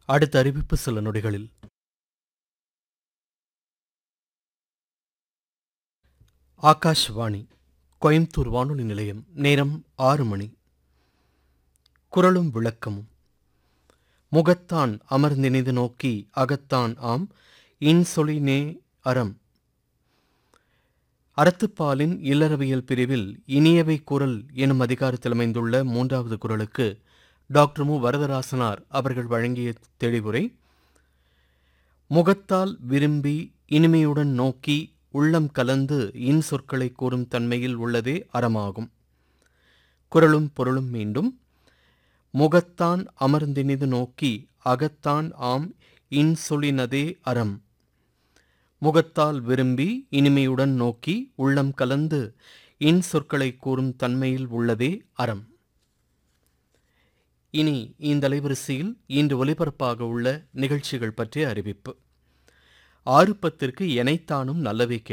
அடுத்த அறிவிப்பு சில நொடிகளில் ஆகாஷ்வாணி கோயம்புத்தூர் வானொலி நிலையம் நேரம் ஆறு மணி குரலும் விளக்கமும் முகத்தான் அமர்ந்தினிது நோக்கி அகத்தான் ஆம் இன்சொலி நே அறம் அறத்துப்பாலின் இல்லறவியல் பிரிவில் இனியவை குரல் எனும் அதிகாரத்தில் அமைந்துள்ள மூன்றாவது குரலுக்கு டாக்டர் மு வரதராசனார் அவர்கள் வழங்கிய தெளிவுரை முகத்தால் விரும்பி இனிமையுடன் நோக்கி உள்ளம் கலந்து இன் சொற்களை கூறும் தன்மையில் உள்ளதே அறமாகும் குரலும் பொருளும் மீண்டும் முகத்தான் அமர்ந்தினிது நோக்கி அகத்தான் ஆம் இன் சொலினதே அறம் முகத்தால் விரும்பி இனிமையுடன் நோக்கி உள்ளம் கலந்து இன் சொற்களை கூறும் தன்மையில் உள்ளதே அறம் இனி இந்த அலைவரிசையில் இன்று ஒலிபரப்பாக உள்ள நிகழ்ச்சிகள் பற்றிய அறிவிப்பு ஆறு பத்திற்கு எனைத்தானும் நல்லவை